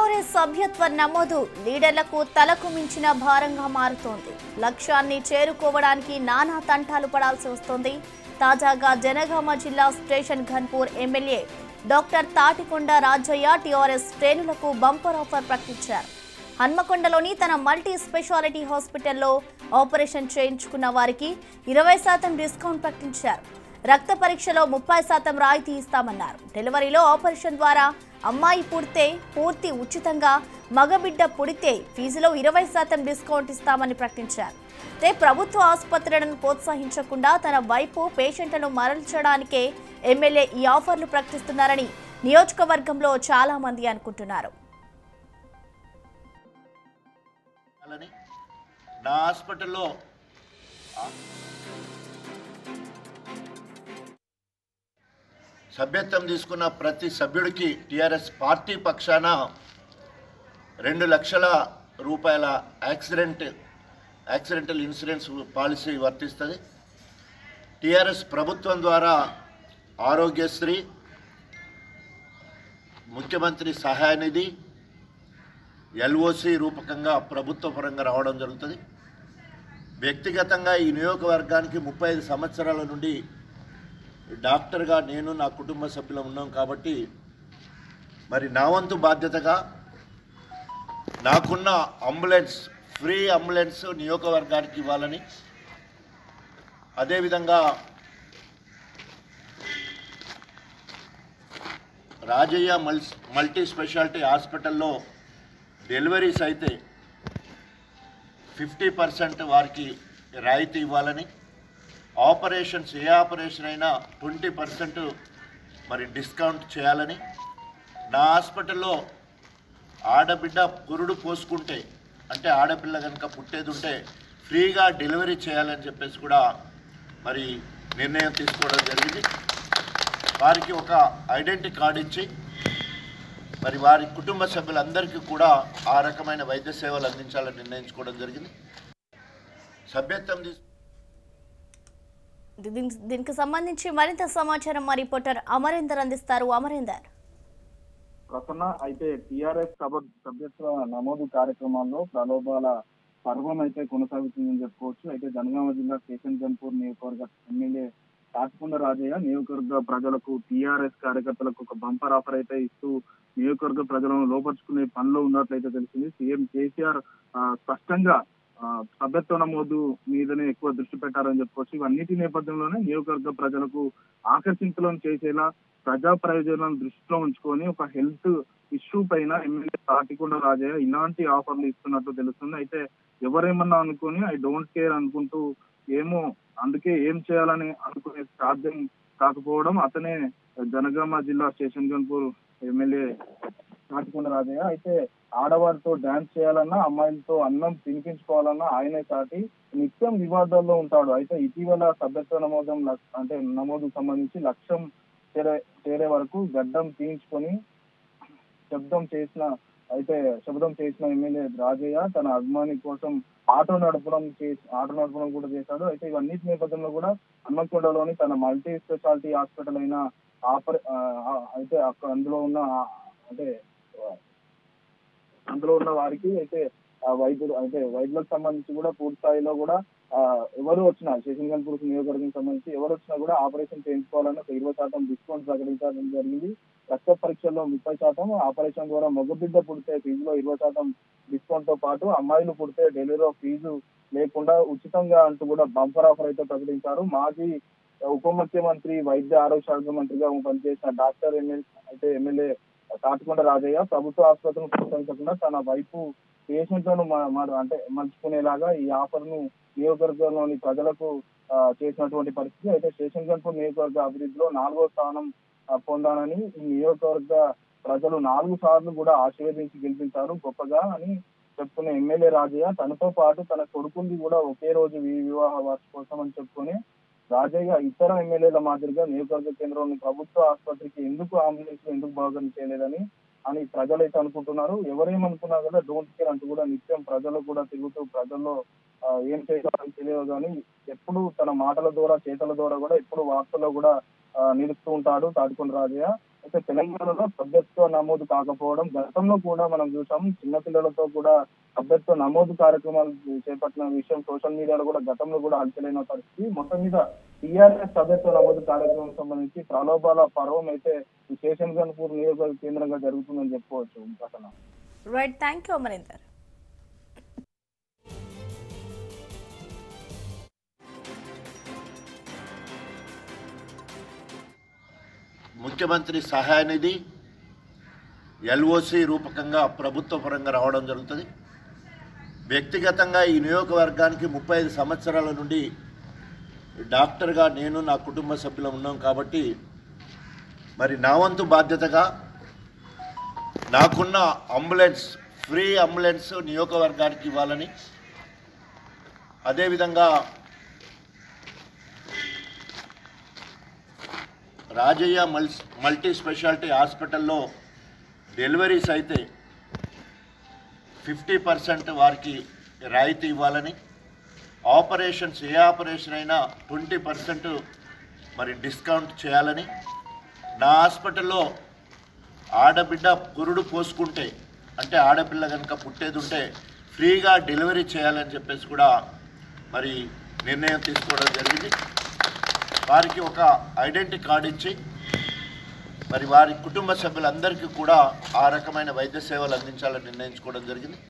TRS సభ్యత్వ నమోదు లీడర్లకు తలకు మించిన భారంగా మారుతోంది లక్ష్యాన్ని చేరుకోవడానికి నానా తంటాలు పడాల్సి వస్తోంది తాజాగా జనగామ జిల్లా Station Ghanpur MLA doctor Thatikonda Rajaiah TRS శ్రేణులకు బంపర్ ఆఫర్ ప్రకటించారు హన్మకొండలోని తన మల్టీ స్పెషాలిటీ హాస్పిటల్లో ఆపరేషన్ చేయించుకున్న వారికి ఇరవై శాతం డిస్కౌంట్ ప్రకటించారు రక్త పరీక్షలో ముప్పై శాతం రాయితీ ఇస్తామన్నారు డెలివరీలో ఆపరేషన్ ద్వారా అమ్మాయి పుడితే పూర్తి ఉచితంగా మగబిడ్డ పుడితే ఫీజులో ఇరవై శాతం డిస్కౌంట్ ఇస్తామని ప్రకటించారు అయితే ప్రభుత్వ ఆసుపత్రులను ప్రోత్సహించకుండా తన వైపు పేషెంట్లను మరల్చడానికే ఎమ్మెల్యే ఈ ఆఫర్లు ప్రకటిస్తున్నారని నియోజకవర్గంలో చాలా మంది అనుకుంటున్నారు చేయాలని నా హాస్పిటల్లో సభ్యత్వం తీసుకున్న ప్రతి సభ్యుడికి టిఆర్ఎస్ పార్టీ పక్షాన రెండు లక్షల రూపాయల యాక్సిడెంట్ యాక్సిడెంటల్ ఇన్సూరెన్స్ పాలసీ వర్తిస్తుంది టిఆర్ఎస్ ప్రభుత్వం ద్వారా ఆరోగ్యశ్రీ ముఖ్యమంత్రి సహాయ నిధి ఎల్ఓసి రూపకంగా ప్రభుత్వ పరంగా రావడం జరుగుతుంది వ్యక్తిగతంగా ఈ నియోజకవర్గానికి ముప్పై ఐదు సంవత్సరాల నుండి డాక్టర్గా నేను నా కుటుంబ సభ్యులు ఉన్నాం కాబట్టి మరి నా వంతు బాధ్యతగా నాకున్న అంబులెన్స్ ఫ్రీ అంబులెన్స్ నియోజకవర్గానికి ఇవ్వాలని అదేవిధంగా రాజయ్య మల్ మల్టీ స్పెషాలిటీ హాస్పిటల్లో డెలివరీస్ అయితే ఫిఫ్టీ పర్సెంట్ వారికి రాయితీ ఇవ్వాలని ఆపరేషన్స్ ఏ ఆపరేషన్ అయినా ట్వంటీ పర్సెంట్ మరి డిస్కౌంట్ చేయాలని నా హాస్పిటల్లో ఆడబిడ్డ పురుడు పోసుకుంటే అంటే ఆడపిల్ల కనుక పుట్టేది ఉంటే ఫ్రీగా డెలివరీ చేయాలని చెప్పేసి కూడా మరి నిర్ణయం తీసుకోవడం జరిగింది వారికి ఒక ఐడెంటిటీ కార్డు ఇచ్చి మరి వారి కుటుంబ సభ్యులందరికీ కూడా ఆ రకమైన వైద్య సేవలు అందించాలని నిర్ణయించుకోవడం జరిగింది సభ్యత్వం తీసు దీనికి- దీనికి సంబంధించి మరింత సమాచారం మా రిపోర్టర్ అమరేందర్ అందిస్తారు అమరేందర్ ప్రసన్న అయితే టిఆర్ఎస్ సభ సభ్యత్వ నమోదు కార్యక్రమాల్లో ప్రలోభాల పర్వం అయితే కొనసాగుతుందని చెప్పుకోవచ్చు అయితే జనగామ జిల్లా స్టేషన్ గన్పూర్ నియోజకవర్గ ఎమ్మెల్యే తాటికొండ రాజయ్య నియోజకవర్గ ప్రజలకు టిఆర్ఎస్ కార్యకర్తలకు ఒక బంపర్ ఆఫర్ అయితే ఇస్తూ నియోజకవర్గ ప్రజలను లోపరుచుకునే పనిలో ఉన్నట్లయితే తెలిసింది సీఎం కేసీఆర్ ఆ, స్పష్టంగా ఆ, సభ్యత్వ నమోదు మీదనే ఎక్కువ దృష్టి పెట్టారని చెప్పుకోవచ్చు ఇవన్నిటి నేపథ్యంలోనే నియోజకవర్గ ప్రజలకు ఆకర్షితులను చేసేలా ప్రజా ప్రయోజనాలను దృష్టిలో ఉంచుకొని ఒక హెల్త్ ఇష్యూ పైన ఎమ్మెల్యే తాటికొండ రాజయ్య ఇలాంటి ఆఫర్లు ఇస్తున్నట్టు తెలుస్తుంది అయితే ఎవరేమన్నా అనుకొని ఐ డోంట్ కేర్ అనుకుంటూ ఏమో అందుకే ఏం చేయాలని అనుకునే సాధ్యం కాకపోవడం అతనే జనగామ జిల్లా స్టేషన్ గన్పూర్ ఎమ్మెల్యే తాటికొండ రాజయ్య అయితే ఆడవారితో డాన్స్ చేయాలన్నా అమ్మాయిలతో అన్నం తినిపించుకోవాలన్నా ఆయనే చాటి నిత్యం వివాదాల్లో ఉంటాడు అయితే ఇటీవల సభ్యత్వ నమోదం లక్- అంటే నమోదు సంబంధించి లక్ష్యం చేరే చేరే వరకు గడ్డం తీయించుకొని శబ్దం చేసిన అయితే శబ్దం చేసిన ఎమ్మెల్యే రాజయ్య తన అభిమాని కోసం ఆటో నడపడం చేసి ఆటో నడపడం కూడా చేశాడు అయితే ఇవన్నిటి నేపథ్యంలో కూడా హన్మకొండలోని తన మల్టీ స్పెషాలిటీ హాస్పిటల్ అయిన ఆపరే ఆ, ఆ, అయితే అక్కడ అందులో ఉన్న ఆ, అంటే ఆ, అందులో ఉన్న వారికి అయితే ఆ వైద్యులు అయితే వైద్యులకు సంబంధించి కూడా పూర్తి స్థాయిలో కూడా ఆ, ఎవరు వచ్చినా శేషన్ గన్పూర్ నియోజకవర్గం సంబంధించి ఎవరు వచ్చినా కూడా ఆపరేషన్ చేయించుకోవాలని ఒక ఇరవై శాతం డిస్కౌంట్ ప్రకటించడం జరిగింది రక్త పరీక్షల్లో ముప్పై శాతం ఆపరేషన్ ద్వారా మగబిడ్డ పుడితే ఫీజులో ఇరవై శాతం డిస్కౌంట్ తో పాటు అమ్మాయిలు పుడితే డెలివరీ ఫీజు లేకుండా ఉచితంగా అంటూ కూడా బంపర్ ఆఫర్ అయితే ప్రకటించారు మాజీ ఉప ముఖ్యమంత్రి వైద్య ఆరోగ్య శాఖ మంత్రిగా పనిచేసిన డాక్టర్ ఎమ్మెల్యే అయితే ఎమ్మెల్యే తాటికొండ రాజయ్య ప్రభుత్వ ఆసుపత్రులను ప్రోత్సహించకుండా తన వైపు పేషెంట్లను మ- మ- అంటే మలుచుకునేలాగా ఈ ఆఫర్ ను నియోజకవర్గంలోని ప్రజలకు ఆ, చేసినటువంటి పరిస్థితి అయితే స్టేషన్ గన్పూర్ నియోజకవర్గ అభివృద్ధిలో నాలుగో స్థానం ఆ, పొందానని ఈ నియోజకవర్గ ప్రజలు నాలుగు సార్లు కూడా ఆశీర్వదించి గెలిపించారు గొప్పగా అని చెప్పుకునే ఎమ్మెల్యే రాజయ్య తనతో పాటు తన కొడుకుంది కూడా ఒకే రోజు వి- వివాహ వార్షికోత్సవం అని చెప్పుకొని రాజయ్య ఇతర ఎమ్మెల్యేల మాదిరిగా నియోజకవర్గ కేంద్రంలోని ప్రభుత్వ ఆసుపత్రికి ఎందుకు అంబులెన్స్ ఎందుకు బాగా చేయలేదని అని ప్రజలైతే అనుకుంటున్నారు ఎవరేమనుకున్నా కూడా డోంట్ కేర్ అంటూ కూడా నిత్యం ప్రజలు కూడా తిరుగుతూ ప్రజల్లో ఆ, ఏం చేయాలని తెలియదు కానీ ఎప్పుడు తన మాటల ద్వారా చేతల ద్వారా కూడా ఎప్పుడు వార్తల్లో కూడా ఆ, నిలుస్తూ ఉంటాడు తాటికొండ రాజయ్య అయితే తెలంగాణలో సభ్యత్వ నమోదు కాకపోవడం గతంలో కూడా మనం చూసాం చిన్నపిల్లలతో కూడా సభ్యత్వ నమోదు కార్యక్రమాలు చేపట్టిన విషయం సోషల్ మీడియాలో కూడా గతంలో కూడా హల్చలైన పరిస్థితి మొత్తం మీద టీఆర్ఎస్ సభ్యత్వ నమోదు కార్యక్రమం సంబంధించి ప్రలోభాల పర్వం అయితే ఈ శేషన్ గన్పూర్ నియోజకవర్గ కేంద్రంగా జరుగుతుందని చెప్పుకోవచ్చు Prasanna right thank you Amarinder ముఖ్యమంత్రి సహాయ నిధి ఎల్ఓసి రూపకంగా ప్రభుత్వ పరంగా రావడం జరుగుతుంది వ్యక్తిగతంగా ఈ నియోజకవర్గానికి ముప్పై ఐదు సంవత్సరాల నుండి డాక్టర్గా నేను నా కుటుంబ సభ్యులు ఉన్నాం కాబట్టి మరి నా వంతు బాధ్యతగా నాకున్న అంబులెన్స్ ఫ్రీ అంబులెన్స్ నియోజకవర్గానికి ఇవ్వాలని అదేవిధంగా రాజయ్య మల్ మల్టీ స్పెషాలిటీ హాస్పిటల్లో డెలివరీస్ అయితే ఫిఫ్టీ పర్సెంట్ వారికి రాయితీ ఇవ్వాలని ఆపరేషన్స్ ఏ ఆపరేషన్ అయినా ట్వంటీ పర్సెంట్ మరి డిస్కౌంట్ చేయాలని నా హాస్పిటల్లో ఆడబిడ్డ పురుడు పోసుకుంటే అంటే ఆడపిల్ల కనుక పుట్టేది ఉంటే ఫ్రీగా డెలివరీ చేయాలని చెప్పేసి కూడా మరి నిర్ణయం తీసుకోవడం జరిగింది వారికి ఒక ఐడెంటిటీ కార్డు ఇచ్చి మరి వారి కుటుంబ సభ్యులందరికీ కూడా ఆ రకమైన వైద్య సేవలు అందించాలని నిర్ణయించుకోవడం జరిగింది